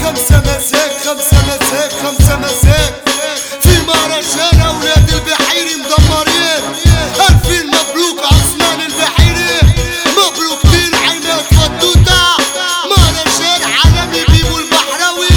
خمسة مساك خمسة مساك خمسة مساك في مهرجان أولاد البحيري مدمرين ألفين مبروك عثمان البحيري مبروك دين عينات فتوتة مهرجان عالمي بيبو البحراوي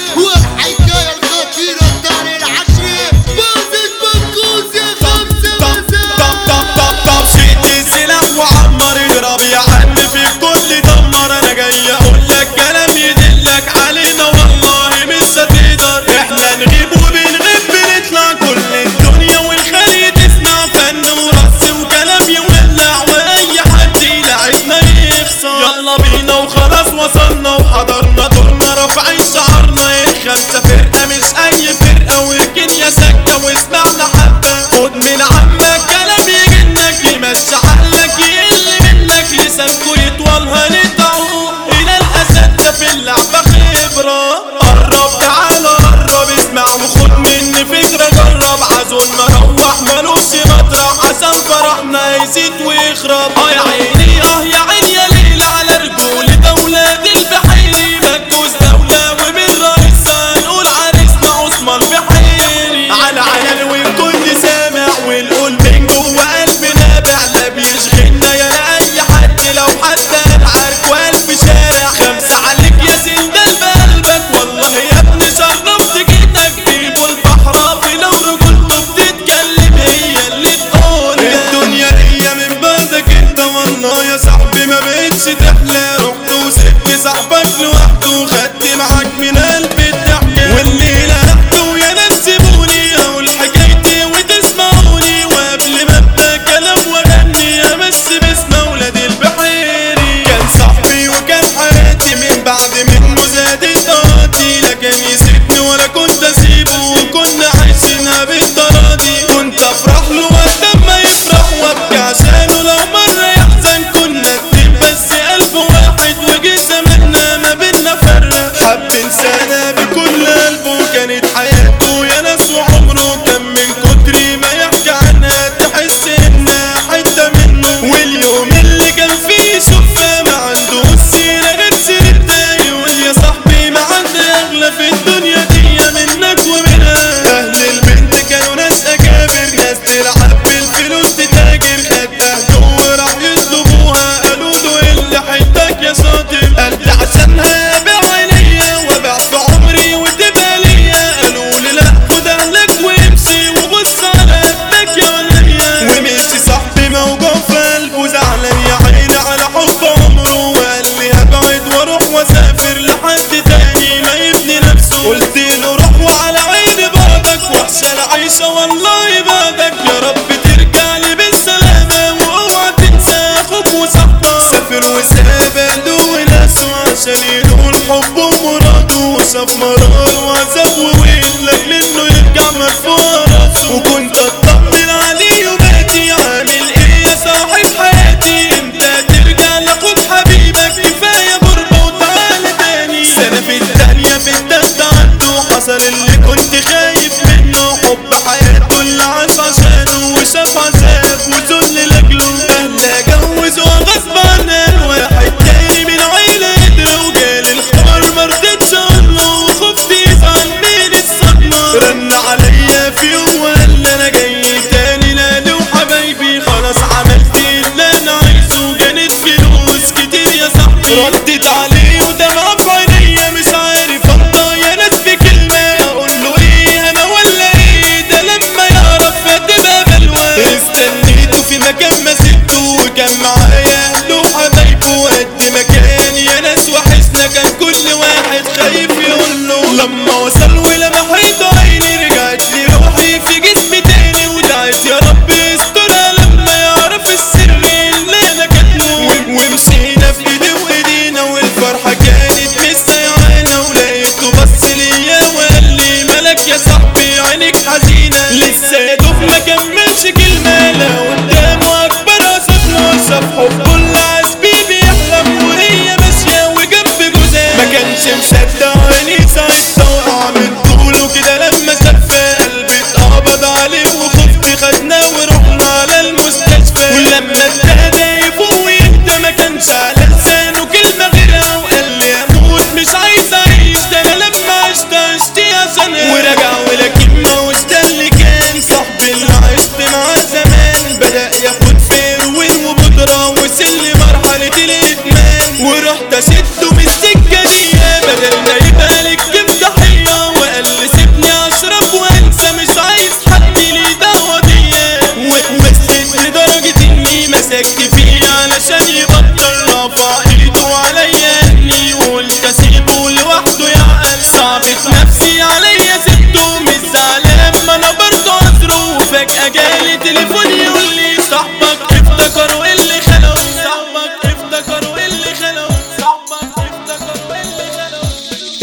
والحكاية الخطيرة الدار العشري بازك بنكوز يا خمسة طب طب طب طب طب شد السلاح وعمر اضرب يا عم في كل دمر انا جاي اقول لك كلام يدلك علينا والله مش هتقدر احنا نغيب وبنغيب بنطلع كل الدنيا والخلي تسمع فن ورقص وكلام يولع واي حد يلعبنا يخسر يلا بينا وخلاص وصلنا وحضرنا دورنا رافعين شعرنا الخمسة فرقة مش اي فرقة وركن يا سكة واسمعنا حبة خد من عمك كلام يجنك يمشي عقلك يقل منك لسانكو يطول هنقطعه الى الاسد ده في اللعبة خبرة قرب تعالى قرب اسمع وخد مني فكرة جرب عزول مروح ملوش مطرح عشان فرحنا يزيد ويخرب اه يا عيني اه يا عيني يا ليل على رجولة اولاد البحيري مجوز دولة ومن رئيسها نقول عريسنا عثمان بحيري على علن والكل سامع ونقول من جوه قلبنا نابع لا بيشغلنا يا لاي حد لو حتى العرك والف شارع خمسة عليك يا سندال بقلبك والله يا ابني شرفت جيتك جيبوا البحر لو رجولته بتتكلم هي اللي تقول الدنيا هي من بعدك انت والله يا صاحبي ما بقتش تحلى رحت وسبت صاحبك لوحده وخدت معاك من قلبي الضحكة والليلة رحت ويا ناس سيبوني اقول حكايتي وتسمعوني وقبل ما ابدا كلام واغني امس باسم ولاد البحيري كان صاحبي وكان حياتي من بعد منه زادت قاتي لا كان يسيبني ولا كنت اسيبه وكنا عايشينها بالتراضي كنت افرح له وقت ما يفرح وابكي عشانه لو مرة يحزن كنا اتنين بس الف واحد وجه زماننا ما بينا فرق حب انسانة بكل قلبه كانت حياته يا ناس وعمره كان من كتر ما يحكي عنها تحس انها حتة منه واليوم اللي كان فيه شفة ما عنده السيرة غير سيرتها يقول يا صاحبي ما عندي اغلى في الدنيا دي منك ومنها اهل البنت كانوا ناس اكابر ناس تلعب بالفلوس تتاجر خدها جوه راح يطلبوها قالوا له اللي حيتك يا شاطر قلت عشانها ابيع عينيا وابيع في عمري وتبقى ليا قالوا لي لا خد اهلك وامشي وبص على قدك يا وليا ومشي صاحبي موجوع في قلبه زعلان يا عيني على حب عمره وقال لي هبعد واروح واسافر لحد تاني ما يبني نفسه قلت له روح وعلى عيني بعدك وحشة العيشة والله بعدك يا رب ترجع لي بالسلامة واوعى تنسى اخوك وصاحبك سافر وساب اهله وناسه عشان ينول حبه ومراده وشاف مرار وعذاب وويل لاجل انه يرجع مرفوع راسه وكنت اطمن عليه وباتي عامل ايه يا صاحب حياتي امتى ترجع لاخوك حبيبك كفايه غربه وتعالى تاني سنه في التانيه في التالتة عنده حصل اللي كنت خايف منه حب حياته اللي عاش عشانه وشاف عذاب وذل لاجله اهله جوزوا غصب عنه واحد تاني من عيله قدر وجالي الخبر مرضتش اقوله وخفت يزعل من الصدمه رن عليا في يوم وقال لي انا جاي تاني نادي وحبايبي خلاص عملت اللي انا عايزه جانت فلوس كتير يا صاحبي ردت عليه ودمع في عينيا مش عارف انطق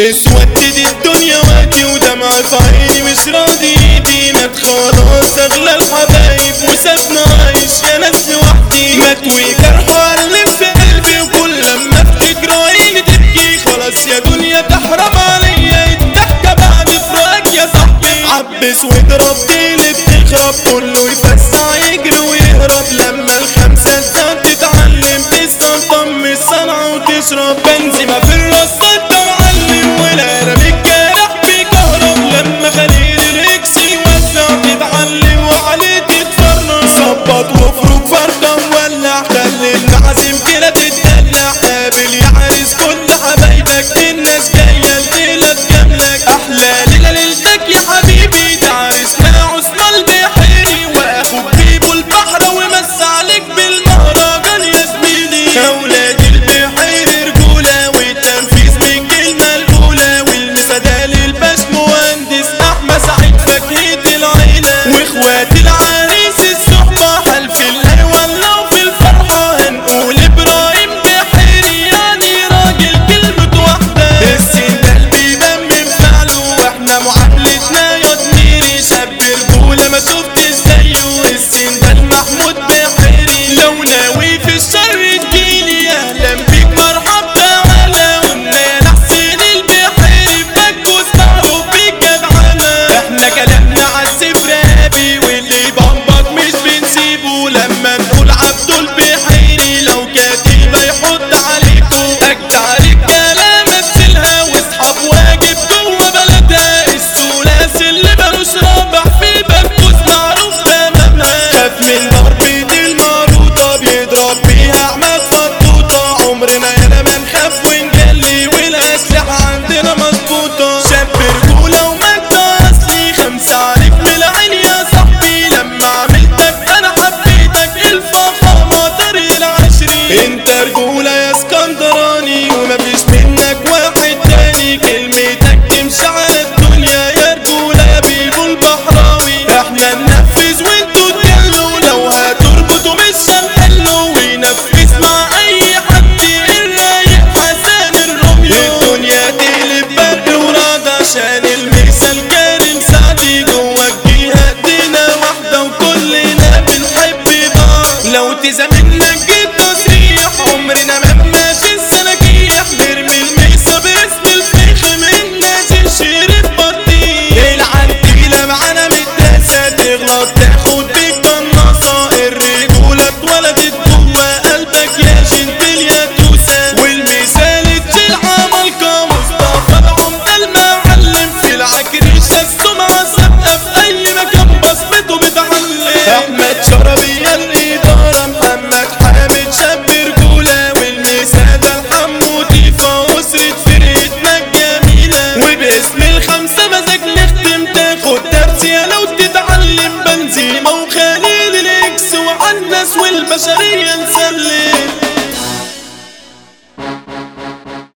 اسودت الدنيا وادي ودمع في عيني مش راضي يدينا خلاص اغلى الحبايب وسابنا عايش يا ناس لوحدي متوي جرح وقلب في قلبي وكل لما افتكر عيني تبكي خلاص يا دنيا تحرم عليا الضحكة بعد فراق يا صاحبي عبس واضرب ديلي بتخرب كله يفسع يجري ويهرب لما الخمسة تزاد تتعلم تسلم طم الصنعة وتشرب بنزيمة في الرصة انت معلم والقلم الجارح بيكهرب لما خليل الاكس يوزع تتعلم وعليه تتفرج ظبط وافرك فردة مولع خلي المعازيم كده تتدلع قابل يا عريس كل حبايبك الناس جاية الليلة تجاملك أحلى ليلة ليلتك يا حبيبي ده عريسنا عثمان البحيري وأخوك بيبو البحر ومس عليك بالمهرجان يا زميلي أولاد البحيري رجولة والتنفيذ من كلمة الأولى والمسادة للباش مهندس أحمد سعيد فاكهة العيلة وإخوات العريس الصحبة حلف الله والله في الفرحة هنقول إبراهيم بحيري يعني راجل كلمة واحدة السندال بيبان من فعله واحنا معاملتنا يا زميلي شاب رجولة ما شفتش زيه السندال محمود بحيري لو ناوي في الشر تجيلي اهلا بيك مرحب تعالى والناس حسين البحيري بكوس معروف بيك جدعانة احنا كلامنا عالسفرابي واللي بمبك مش بنسيبه لما نقول عبد البحيري لو كاتب يحط عليكم اجدع رجالة مثلها واصحاب واجب جوه بلدها الثلاث اللي ملوش رابع في بكوس معروف تمامها خاف من ضربة المعروضة بيضرب بيها احمد فطوطة عمرنا يانا ما نخاف ونجلي والاسلحة عندنا مظبوطة شاب رجولة ومجد اصلي خمسة عليك من العين يا صاحبي لما عملتك انا حبيتك الفخامة طريق العشرين انت رجولة يا اسكندراني ومفيش منك واحد تاني كلمتك تمشي على الدنيا يا رجولة يا بيبو البحراوي احنا ننفذ وانتوا تجلوا لو هتربطوا مش هنحلوا وينفذ مع اي حد الرايق حسن الروميو الدنيا تقلب برد ورعد عشان المثال كريم سعدي جوا الجهة ايدينا واحدة وكلنا بنحب بعض لو تزاملنا جيب تصريح عمرنا ما ماشي السناجيح نرمي الميسة باسم الفيخ من نازل شريف بطيخ العنتيلة معانا متداسة تغلط تاخد بيك قناصة الرجولة اتولدت جوا قلبك يا جنتل يا توسة والمثال تشيل عمالقة مصطفى العمدة المعلم في العكريشة السمعة ثابتة في أي مكان بصمته بتعلم أحمد شربية الإدارة محمد حامد شاب رجولة والمثال الحمودي فأسرة فرقتنا الجميلة وباسم الخمسة مزاج نختم تاخد درس يا لو تتعلم بنزيمة وخليل الإكس وعالناس والبشرية نسلم